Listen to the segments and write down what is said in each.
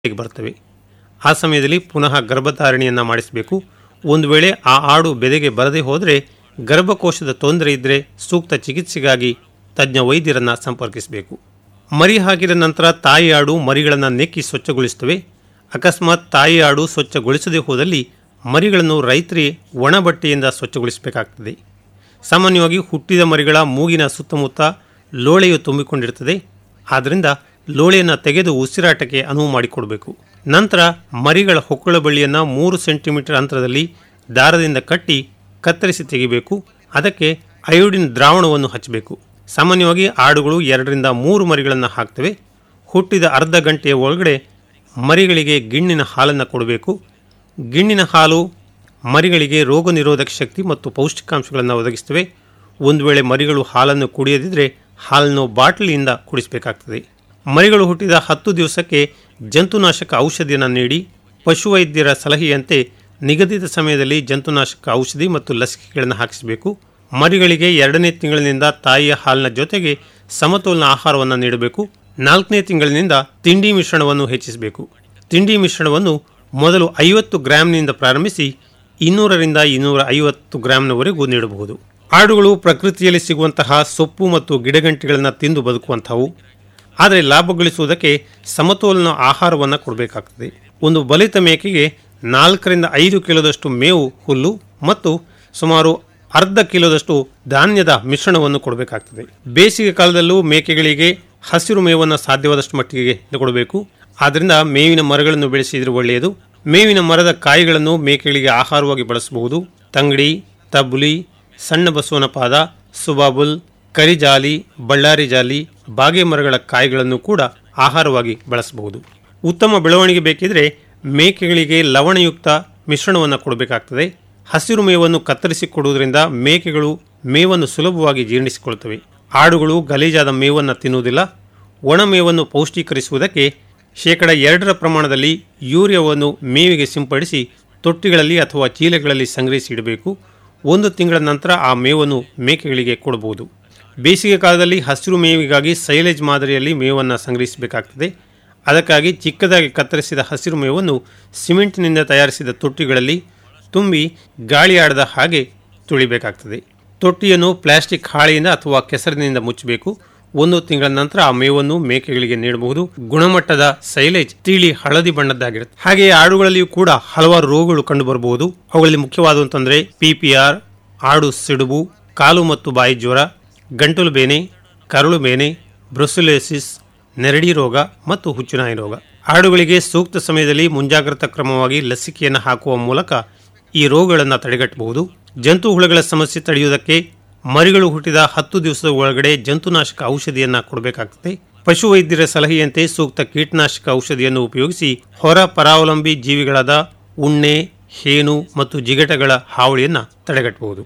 ಗೆ ಬರ್ತವೆ ಆ ಸಮಯದಲ್ಲಿ ಪುನಃ ಗರ್ಭಧಾರಣೆಯನ್ನು ಮಾಡಿಸಬೇಕು ಒಂದು ವೇಳೆ ಆ ಆಡು ಬೆದೆಗೆ ಬರದೇ ಹೋದರೆ ಗರ್ಭಕೋಶದ ತೊಂದರೆ ಇದ್ದರೆ ಸೂಕ್ತ ಚಿಕಿತ್ಸೆಗಾಗಿ ತಜ್ಞ ವೈದ್ಯರನ್ನು ಸಂಪರ್ಕಿಸಬೇಕು ಮರಿ ಹಾಕಿದ ನಂತರ ತಾಯಿ ಆಡು ಮರಿಗಳನ್ನು ನೆಕ್ಕಿ ಸ್ವಚ್ಛಗೊಳಿಸುತ್ತವೆ ಅಕಸ್ಮಾತ್ ತಾಯಿ ಆಡು ಸ್ವಚ್ಛಗೊಳಿಸದೇ ಹೋದಲ್ಲಿ ಮರಿಗಳನ್ನು ರೈತರೇ ಒಣ ಬಟ್ಟೆಯಿಂದ ಸ್ವಚ್ಛಗೊಳಿಸಬೇಕಾಗ್ತದೆ ಸಾಮಾನ್ಯವಾಗಿ ಹುಟ್ಟಿದ ಮರಿಗಳ ಮೂಗಿನ ಸುತ್ತಮುತ್ತ ಲೋಳೆಯು ತುಂಬಿಕೊಂಡಿರುತ್ತದೆ ಆದ್ದರಿಂದ ಲೋಳೆಯನ್ನು ತೆಗೆದು ಉಸಿರಾಟಕ್ಕೆ ಅನುವು ಮಾಡಿಕೊಡಬೇಕು ನಂತರ ಮರಿಗಳ ಹೊಕ್ಕಳ ಬಳ್ಳಿಯನ್ನು ಮೂರು ಸೆಂಟಿಮೀಟರ್ ಅಂತರದಲ್ಲಿ ದಾರದಿಂದ ಕಟ್ಟಿ ಕತ್ತರಿಸಿ ತೆಗಿಬೇಕು ಅದಕ್ಕೆ ಅಯೋಡಿನ್ ದ್ರಾವಣವನ್ನು ಹಚ್ಚಬೇಕು ಸಾಮಾನ್ಯವಾಗಿ ಆಡುಗಳು ಎರಡರಿಂದ ಮೂರು ಮರಿಗಳನ್ನು ಹಾಕ್ತವೆ ಹುಟ್ಟಿದ ಅರ್ಧ ಗಂಟೆಯ ಒಳಗಡೆ ಮರಿಗಳಿಗೆ ಗಿಣ್ಣಿನ ಹಾಲನ್ನು ಕೊಡಬೇಕು ಗಿಣ್ಣಿನ ಹಾಲು ಮರಿಗಳಿಗೆ ರೋಗ ನಿರೋಧಕ ಶಕ್ತಿ ಮತ್ತು ಪೌಷ್ಟಿಕಾಂಶಗಳನ್ನು ಒದಗಿಸ್ತವೆ ಒಂದು ವೇಳೆ ಮರಿಗಳು ಹಾಲನ್ನು ಕುಡಿಯದಿದ್ದರೆ ಹಾಲನ್ನು ಬಾಟಲಿಯಿಂದ ಕುಡಿಸಬೇಕಾಗ್ತದೆ ಮರಿಗಳು ಹುಟ್ಟಿದ ಹತ್ತು ದಿವಸಕ್ಕೆ ಜಂತುನಾಶಕ ಔಷಧಿಯನ್ನು ನೀಡಿ ಪಶುವೈದ್ಯರ ಸಲಹೆಯಂತೆ ನಿಗದಿತ ಸಮಯದಲ್ಲಿ ಜಂತುನಾಶಕ ಔಷಧಿ ಮತ್ತು ಲಸಿಕೆಗಳನ್ನು ಹಾಕಿಸಬೇಕು ಮರಿಗಳಿಗೆ ಎರಡನೇ ತಿಂಗಳಿನಿಂದ ತಾಯಿಯ ಹಾಲಿನ ಜೊತೆಗೆ ಸಮತೋಲನ ಆಹಾರವನ್ನು ನೀಡಬೇಕು ನಾಲ್ಕನೇ ತಿಂಗಳಿನಿಂದ ತಿಂಡಿ ಮಿಶ್ರಣವನ್ನು ಹೆಚ್ಚಿಸಬೇಕು ತಿಂಡಿ ಮಿಶ್ರಣವನ್ನು ಮೊದಲು ಐವತ್ತು ಗ್ರಾಂನಿಂದ ಪ್ರಾರಂಭಿಸಿ ಇನ್ನೂರರಿಂದ ಇನ್ನೂರ ಐವತ್ತು ಗ್ರಾಂನವರೆಗೂ ನೀಡಬಹುದು ಆಡುಗಳು ಪ್ರಕೃತಿಯಲ್ಲಿ ಸಿಗುವಂತಹ ಸೊಪ್ಪು ಮತ್ತು ಗಿಡಗಂಟಿಗಳನ್ನು ತಿಂದು ಬದುಕುವಂಥವು ಆದರೆ ಲಾಭ ಗಳಿಸುವುದಕ್ಕೆ ಸಮತೋಲನ ಆಹಾರವನ್ನು ಕೊಡಬೇಕಾಗ್ತದೆ ಒಂದು ಬಲಿತ ಮೇಕೆಗೆ ನಾಲ್ಕರಿಂದ ಐದು ಕಿಲೋದಷ್ಟು ಮೇವು ಹುಲ್ಲು ಮತ್ತು ಸುಮಾರು ಅರ್ಧ ಕಿಲೋದಷ್ಟು ಧಾನ್ಯದ ಮಿಶ್ರಣವನ್ನು ಕೊಡಬೇಕಾಗ್ತದೆ ಬೇಸಿಗೆ ಕಾಲದಲ್ಲೂ ಮೇಕೆಗಳಿಗೆ ಹಸಿರು ಮೇವನ್ನು ಸಾಧ್ಯವಾದಷ್ಟು ಮಟ್ಟಿಗೆ ಕೊಡಬೇಕು ಆದ್ದರಿಂದ ಮೇವಿನ ಮರಗಳನ್ನು ಬೆಳೆಸಿದರೆ ಒಳ್ಳೆಯದು ಮೇವಿನ ಮರದ ಕಾಯಿಗಳನ್ನು ಮೇಕೆಗಳಿಗೆ ಆಹಾರವಾಗಿ ಬಳಸಬಹುದು ತಂಗಡಿ ತಬ್ಲಿ ಸಣ್ಣ ಬಸವನ ಪಾದ ಸುಬಾಬುಲ್ ಕರಿಜಾಲಿ ಬಳ್ಳಾರಿ ಜಾಲಿ ಬಾಗೆ ಮರಗಳ ಕಾಯಿಗಳನ್ನು ಕೂಡ ಆಹಾರವಾಗಿ ಬಳಸಬಹುದು ಉತ್ತಮ ಬೆಳವಣಿಗೆ ಬೇಕಿದ್ರೆ ಮೇಕೆಗಳಿಗೆ ಲವಣಯುಕ್ತ ಮಿಶ್ರಣವನ್ನು ಕೊಡಬೇಕಾಗ್ತದೆ ಹಸಿರು ಮೇವನ್ನು ಕತ್ತರಿಸಿ ಕೊಡುವುದರಿಂದ ಮೇಕೆಗಳು ಮೇವನ್ನು ಸುಲಭವಾಗಿ ಜೀರ್ಣಿಸಿಕೊಳ್ಳುತ್ತವೆ ಆಡುಗಳು ಗಲೀಜಾದ ಮೇವನ್ನು ತಿನ್ನುವುದಿಲ್ಲ ಒಣ ಮೇವನ್ನು ಪೌಷ್ಟೀಕರಿಸುವುದಕ್ಕೆ ಶೇಕಡ ಎರಡರ ಪ್ರಮಾಣದಲ್ಲಿ ಯೂರಿಯಾವನ್ನು ಮೇವಿಗೆ ಸಿಂಪಡಿಸಿ ತೊಟ್ಟಿಗಳಲ್ಲಿ ಅಥವಾ ಚೀಲಗಳಲ್ಲಿ ಸಂಗ್ರಹಿಸಿ ಇಡಬೇಕು ಒಂದು ತಿಂಗಳ ನಂತರ ಆ ಮೇವನ್ನು ಮೇಕೆಗಳಿಗೆ ಕೊಡಬಹುದು ಬೇಸಿಗೆ ಕಾಲದಲ್ಲಿ ಹಸಿರು ಮೇವಿಗಾಗಿ ಸೈಲೇಜ್ ಮಾದರಿಯಲ್ಲಿ ಮೇವನ್ನು ಸಂಗ್ರಹಿಸಬೇಕಾಗ್ತದೆ ಅದಕ್ಕಾಗಿ ಚಿಕ್ಕದಾಗಿ ಕತ್ತರಿಸಿದ ಹಸಿರು ಮೇವನ್ನು ಸಿಮೆಂಟ್ನಿಂದ ತಯಾರಿಸಿದ ತೊಟ್ಟಿಗಳಲ್ಲಿ ತುಂಬಿ ಗಾಳಿ ಆಡದ ಹಾಗೆ ತುಳಿಬೇಕಾಗ್ತದೆ ತೊಟ್ಟಿಯನ್ನು ಪ್ಲಾಸ್ಟಿಕ್ ಹಾಳೆಯಿಂದ ಅಥವಾ ಕೆಸರಿನಿಂದ ಮುಚ್ಚಬೇಕು ಒಂದು ತಿಂಗಳ ನಂತರ ಆ ಮೇವನ್ನು ಮೇಕೆಗಳಿಗೆ ನೀಡಬಹುದು ಗುಣಮಟ್ಟದ ಸೈಲೇಜ್ ತಿಳಿ ಹಳದಿ ಬಣ್ಣದ್ದಾಗಿರುತ್ತೆ ಹಾಗೆಯೇ ಆಡುಗಳಲ್ಲಿಯೂ ಕೂಡ ಹಲವಾರು ರೋಗಗಳು ಕಂಡುಬರಬಹುದು ಅವುಗಳಲ್ಲಿ ಮುಖ್ಯವಾದಂತಂದ್ರೆ ಪಿಪಿಆರ್ ಆಡು ಸಿಡುಬು ಕಾಲು ಮತ್ತು ಬಾಯಿ ಜ್ವರ ಗಂಟಲು ಬೇನೆ ಕರುಳು ಬೇನೆ ಬ್ರೊಸುಲೋಸಿಸ್ ನೆರಡಿ ರೋಗ ಮತ್ತು ಹುಚ್ಚುನಾಯಿ ರೋಗ ಆಡುಗಳಿಗೆ ಸೂಕ್ತ ಸಮಯದಲ್ಲಿ ಮುಂಜಾಗ್ರತಾ ಕ್ರಮವಾಗಿ ಲಸಿಕೆಯನ್ನು ಹಾಕುವ ಮೂಲಕ ಈ ರೋಗಗಳನ್ನು ತಡೆಗಟ್ಟಬಹುದು ಜಂತು ಹುಳಗಳ ಸಮಸ್ಯೆ ತಡೆಯುವುದಕ್ಕೆ ಮರಿಗಳು ಹುಟ್ಟಿದ ಹತ್ತು ದಿವಸದ ಒಳಗಡೆ ಜಂತುನಾಶಕ ಔಷಧಿಯನ್ನು ಕೊಡಬೇಕಾಗ್ತದೆ ಪಶುವೈದ್ಯರ ಸಲಹೆಯಂತೆ ಸೂಕ್ತ ಕೀಟನಾಶಕ ಔಷಧಿಯನ್ನು ಉಪಯೋಗಿಸಿ ಹೊರ ಪರಾವಲಂಬಿ ಜೀವಿಗಳಾದ ಉಣ್ಣೆ ಹೇನು ಮತ್ತು ಜಿಗಟಗಳ ಹಾವಳಿಯನ್ನು ತಡೆಗಟ್ಟಬಹುದು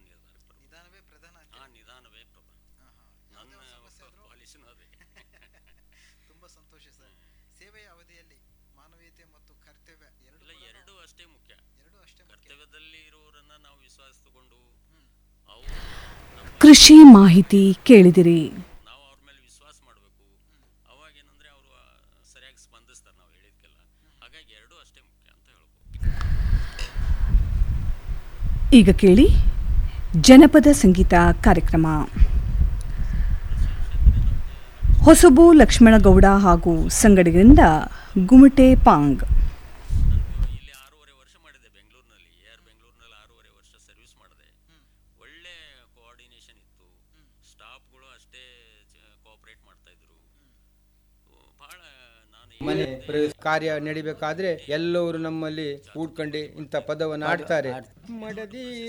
ತುಂಬ ಸಂತೋಷ ಸರ್ ಸೇವೆಯ ಅವಧಿಯಲ್ಲಿ ಮಾನವೀಯತೆ ಮತ್ತು ಕರ್ತವ್ಯ ಎರಡು ಇಲ್ಲ ಎರಡೂ ಅಷ್ಟೇ ಮುಖ್ಯ ಎರಡೂ ಅಷ್ಟೇ ಮುಖ್ಯ ಕರ್ತವ್ಯದಲ್ಲಿ ಇರುವವರನ್ನ ನಾವು ವಿಶ್ವಾಸ ತಗೊಂಡು ಅವರು ಕೃಷಿ ಮಾಹಿತಿ ಕೇಳಿದಿರಿ ನಾವು ಅವ್ರ ಮೇಲೆ ವಿಶ್ವಾಸ ಮಾಡಬೇಕು ಅವಾಗ ಏನಂದ್ರೆ ಅವರು ಸರಿಯಾಗಿ ಸ್ಪಂದಿಸ್ತಾರೆ ನಾವು ಹೇಳಿದ್ಕೆಲ್ಲ ಹಾಗಾಗಿ ಎರಡೂ ಅಷ್ಟೇ ಮುಖ್ಯ ಅಂತ ಹೇಳ್ಬೋದು ಈಗ ಕೇಳಿ ಜನಪದ ಸಂಗೀತ ಕಾರ್ಯಕ್ರಮ ಹೊಸಬು ಲಕ್ಷ್ಮಣಗೌಡ ಹಾಗೂ ಸಂಗಡಿಗರಿಂದ ಗುಮಟೆ ಪಾಂಗ್ ಇಲ್ಲಿ ಆರೂವರೆ ವರ್ಷ ಮಾಡಿದೆ ಬೆಂಗಳೂರಿನಲ್ಲಿ ಎ ಆರ್ ಬೆಂಗಳೂರಿನಲ್ಲಿ ಆರೂವರೆ ವರ್ಷ ಸರ್ವಿಸ್ ಮಾಡಿದೆ ಒಳ್ಳೆ ಕೋಆರ್ಡಿನೇಷನ್ ಇತ್ತು ಸ್ಟಾಫ್ಗಳು ಅಷ್ಟೇ ಕೋಆಪರೇಟ್ ಮಾಡ್ತಾ ಇದ್ರು ಬಹಳ ನಾನು ಮನೆ ಪ್ರವೇಶ ಕಾರ್ಯ ನಡಿಬೇಕಾದ್ರೆ ಎಲ್ಲರೂ ನಮ್ಮಲ್ಲಿ ಕೂಡ್ಕೊಂಡು ಇಂಥ ಪದವನ್ನು ಆಡ್ತಾರೆ ಮಡದಿ